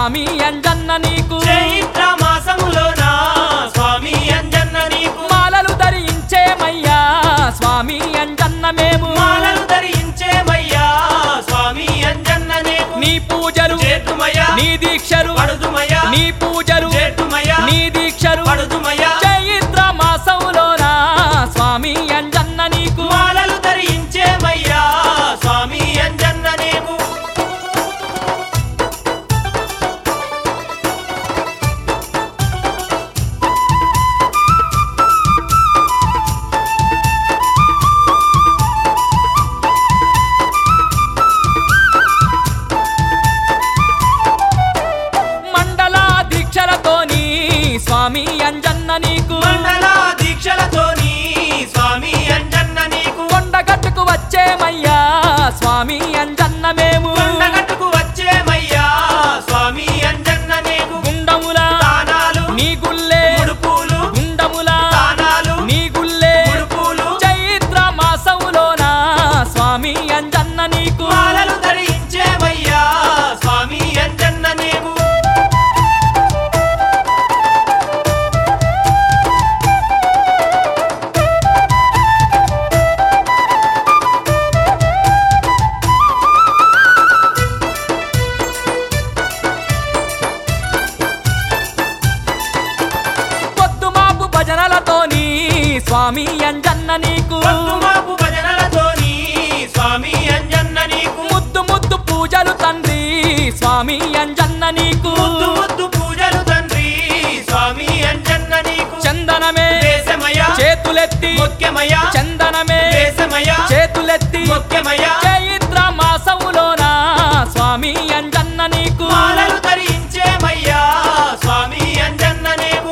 స్వామి అంజన్న నీకు చైత్ర మాసములోన స్వామి అంజన్న నీకు మాలలు ధరించేమయ్యా స్వామి అంజన్న మేము మాలలు ధరించేమయ్యా స్వామి అంజన్న నీకు నీ పూజలు చేతుమయ్యా నీ దీక్షలు పడుదుమయ్యా నీ పూజలు చేతుమయ్యా నీ దీక్షలు పడుదుమయ్యా చైత్ర మాసములోనా స్వామి అంజన్న నీకు మాలలు ధరించేమయ్యా స్వామి అంజన్న నీకు మండల దీక్షలతోని స్వామి అంజన్న నీకు మండల దీక్షలతోని స్వామి అంజన్న నీకు కొండగట్టుకు వచ్చేమయ్యా స్వామి అంజన్న మేము కొండగట్టుకు వచ్చేమయ్యా స్వామి అంజన్న నీకు గుండముల దానాలు నీ గుల్లే ముడుపులు గుండముల దానాలు నీ గుల్లే ముడుపులు చైత్ర మాసములోన స్వామి అంజన్న నీకు మాలలు ధరించేమయ్యా స్వామి అంజన్న నీకు పొద్దుమాపు భజనలతోని స్వామి అంజన్న నీకు పొద్దుమాపు భజనలతోని స్వామి అంజన్న నీకు ముద్దు ముద్దు పూజలు తండ్రి స్వామి అంజన్న నీకు ముద్దు ముద్దు పూజలు తండ్రి స్వామి అంజన్న నీకు చందనమే దేశమయ్యా చేతులెత్తి ముఖ్యమయ్యా చందనమే దేశమయ్యా చేతులెత్తి ముఖ్యమయ్యా చైత్ర మాసములోన స్వామి అంజన్న నీకు మాలలు ధరించేమయ్యా స్వామి అంజన్న నీకు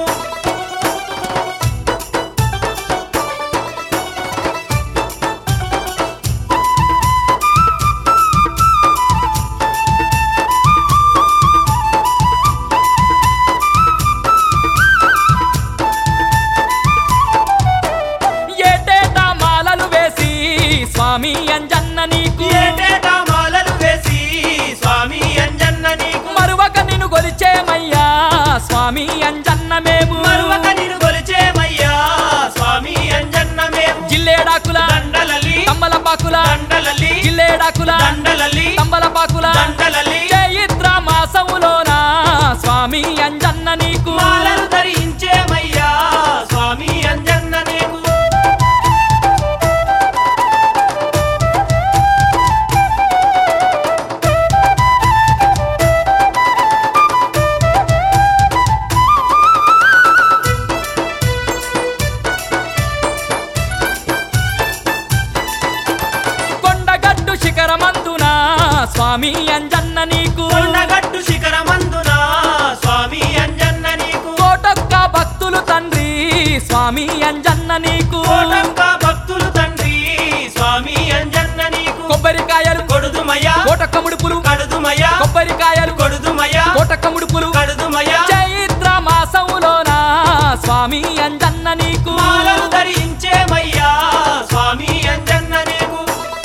ఏటేటా మాలలు వేసి స్వామి అంజన్న నీకు ఏటేటా మాలలు వేసి స్వామి అంజన్న నీకు మరువక నిన్ను గొలిచేమయ్యా స్వామి అంజన్న మేము మరువక నిన్ను కొలిచేమయ్యా స్వామి అంజన్న మేము జిల్లేడాకుల దండలలి తమ్మలపాకుల దండలలి జిల్లేడాకుల దండలలి తమ్మలపాకుల దండలలి చైత్ర మాసములోన స్వామి అంజన్న నీకు మాలలు ధరించేమయ్యా స్వామి అంజన్న నీకు కొండగట్టు శిఖరమందున స్వామి అంజన్న నీకు కొండగట్టు శిఖరమందున స్వామి అంజన్న నీకు కోటొక్క భక్తులు తండ్రి స్వామి అంజన్న నీకు కోటంక భక్తులు తండ్రి స్వామి అంజన్న నీకు కొబ్బరికాయలు కొడుదుమయ్యా కోటొక్క ముడుపులు కడుదుమయ్యా కొబ్బరికాయలు కొడుదుమయ్యా కోటొక్క ముడుపులు కడుదుమయ్యా చైత్ర మాసములోన స్వామి అంజన్న నీకు మాలలు ధరించేమయ్యా స్వామి అంజన్న నీకు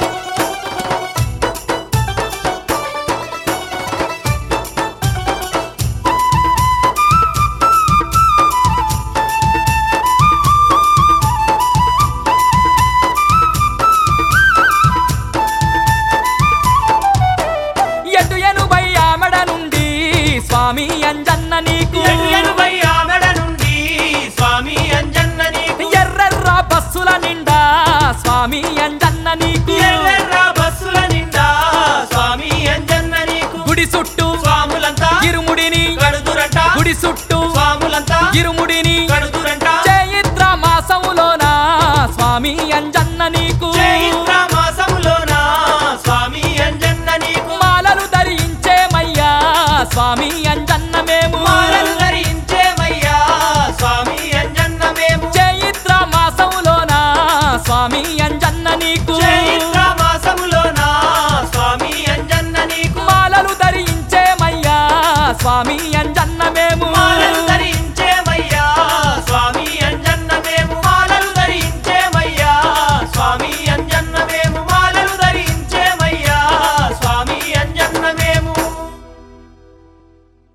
ఎటు ఎనుభై ఆమెడ నుండి స్వామి అంజన్న నీకు ఎనభై ఆమెడ నుండి స్వామి అంజన్న నీకు ఎర్రెర్ర బస్సుల నిండా స్వామి అంజన్న నీకు ఎర్రెర్ర బస్సుల నిండా స్వామి అంజన్న నీకు గుడి చుట్టూ స్వాములంతా ఇరుముడిని కడుదురంట గుడి చుట్టూ స్వాములంతా ఇరుముడిని కడుదురంట చైత్ర మాసములోన స్వామి అంజన్న నీకు చైత్ర మాసములోన స్వామి అంజన్న నీకు మాలలు ధరించేమయ్యా స్వామి అంజన్న మేము మాలలు ధరించేమయ్యా స్వామి అంజన్న మేము చైత్ర మాసములోన స్వామి అంజన్న నీకు చైత్ర మాసములోన స్వామి అంజన్న నీకు మాలలు ధరించేమయ్యా స్వామి అంజన్న మేము